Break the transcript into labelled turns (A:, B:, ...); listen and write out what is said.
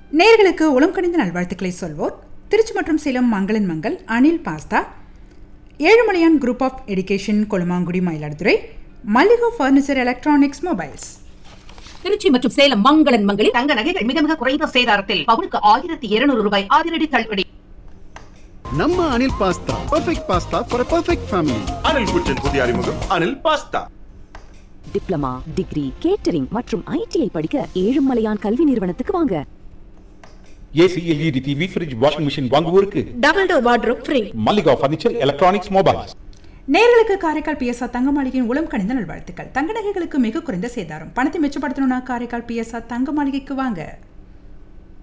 A: நேர்களுக்கு உளம் கணிந்த நல்வாழ்த்துக்களை சொல்வோர் திருச்சி மற்றும் சேலம் மங்களன் மங்கள் Anil pasta Ezhumalaiyan group of education Kolumangudi Mayiladuthurai மல்லிகோ ஃபர்னிச்சர் எலக்ட்ரானிக்ஸ் மொபைல்ஸ்
B: திருச்சி மற்றும் சேலம் மங்களன் மங்களில்
C: தங்க நகைகள் மிக மிக குறைந்த சேதாரத்தில் பவுனுக்கு ஆயிரத்தி இருநூறு ரூபாய் அதிரடி தள்ளுபடி
D: ನಮ್ಮ Anil pasta perfect pasta for perfect family
E: Anil குற்றின் புதிய அறிமுகம் Anil pasta
F: diploma degree catering மற்றும் ஐடிஐ படிக்க ஏழுமலையான் கல்வி நிறுவனத்துக்கு வாங்க
G: AC LED TV fridge washing machine வாங்குவோருக்கு
B: double door wardrobe free
G: Mallika furniture electronics mobiles
A: நேர்களுக்கு காரைக்கால் பிஎஸ்ஆர் தங்க மாளிகையின் உளம் கணிந்த நல்வாழ்த்துக்கள் தங்க நகைகளுக்கு மிக குறைந்த சேதாரம் பணத்தை மிச்சப்படுத்தணும்னா காரைக்கால் பிஎஸ்ஆர் தங்க மாளிகைக்கு வாங்க